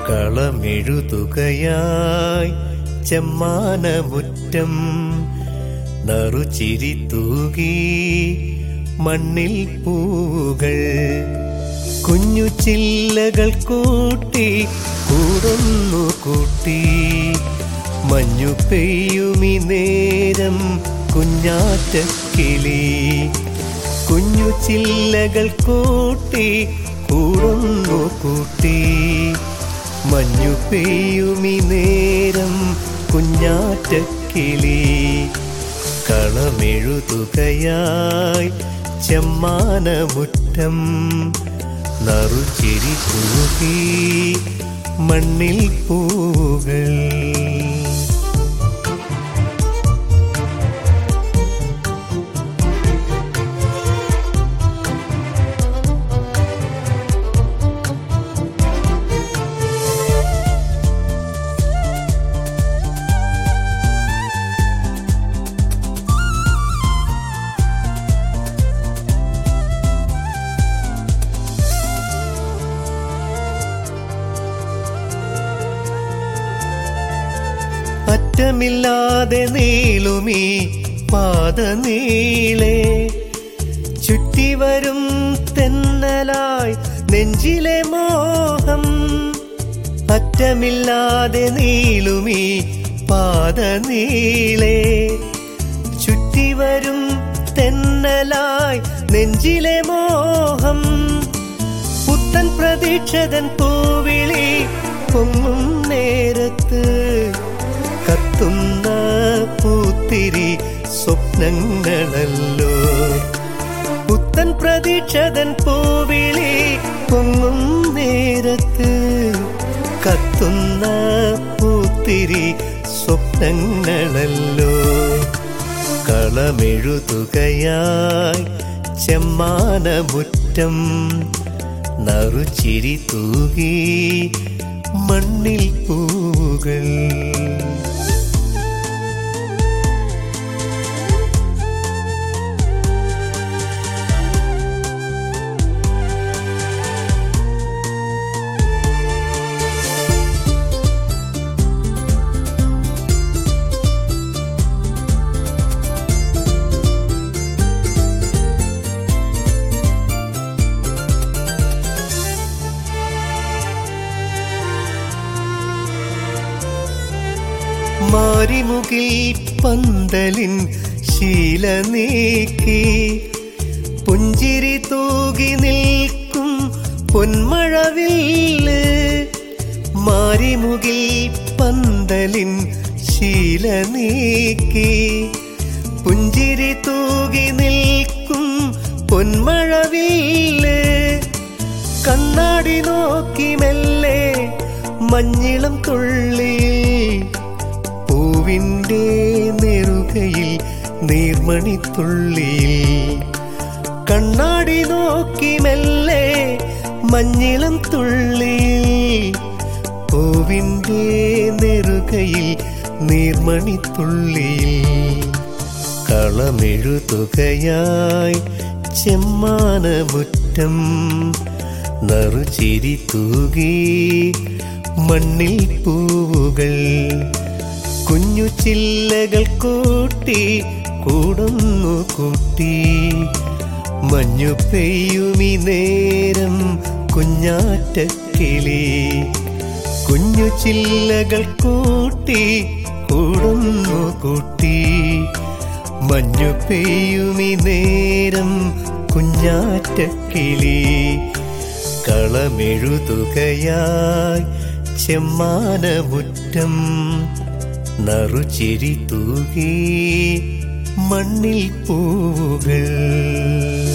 കളമെഴുതുകയായി ചെമ്മാനമുറ്റം നറുചിരി തൂകി മണ്ണിൽ പൂകൾ കുഞ്ഞു ചില്ലകൾ കൂട്ടി കൂടുന്നു കൂട്ടി മഞ്ഞു പെയ്യുമി നേരം കുഞ്ഞാറ്റക്കിളി കുഞ്ഞു ചില്ലകൾ കൂട്ടി കൂടുന്നു കൂട്ടി മഞ്ഞു പെയ്യുമി നേരം കുഞ്ഞാറ്റക്കിളി കളമെഴുതുകയായി ചെമ്മാനമുറ്റം നറുചിരി തൂകി മണ്ണിൽ പൂകൾ അറ്റമില്ലാതെ നീളുമീ പാത നീളെ ചുറ്റിവരും തെന്നലായി നെഞ്ചിലെ മോഹം അറ്റമില്ലാതെ നീളുമീ പാത നീളെ ചുറ്റിവരും തെന്നലായി നെഞ്ചിലെ മോഹം പുത്തൻ പ്രതീക്ഷതൻ പൂവിളി പൊങ്ങും നേരത്ത് കത്തുന്ന പൂത്തിരി സ്വപ്നങ്ങളല്ലോ പുത്തൻ പ്രതീക്ഷതൻ പൂവിളി പൊങ്ങും നേരത്ത് കത്തുന്ന പൂത്തിരി സ്വപ്നങ്ങളല്ലോ കളമെഴുതുകയായി ചെമ്മാനമുറ്റം നറുചിരി തൂകി മണ്ണിൽ പൂകൾ മാരിമുകിൽ പന്തലിൻ ശീല നീക്കി പുഞ്ചിരി തൂകി നിൽക്കും പൊന്മഴവില്ല് മാരിമുകിൽ പന്തലിൻ ശീല നീക്കി പുഞ്ചിരി തൂകി നിൽക്കും പൊന്മഴവില്ല് കണ്ണാടി നോക്കി മെല്ലെ മഞ്ഞിളം തുള്ളി പൂവിൻ്റെ നെറുകയിൽ നീർമണിത്തുള്ളിയിൽ കണ്ണാടി നോക്കി മെല്ലെ മഞ്ഞിളം തുള്ളിയിൽ പൂവിൻ്റെ നെറുകയിൽ നീർമണിത്തുള്ളിയിൽ കളമെഴുതുകയായി ചെമ്മാനമുറ്റം നറുചിരി തൂകി മണ്ണിൽ പൂവുകൾ കുഞ്ഞു ചില്ലകൾ കൂട്ടി കൂടുന്നു കൂട്ടി മഞ്ഞു പെയ്യുമി നേരം കുഞ്ഞാറ്റക്കിളി കുഞ്ഞു ചില്ലകൾ കൂട്ടി കൂടുന്നു കൂട്ടി മഞ്ഞു പെയ്യുമി നേരം കുഞ്ഞാറ്റക്കിളി കളമെഴുതുകയായി ചെമ്മാനമുറ്റം നറുചിരി തൂകി മണ്ണിൽ പൂവുകൾ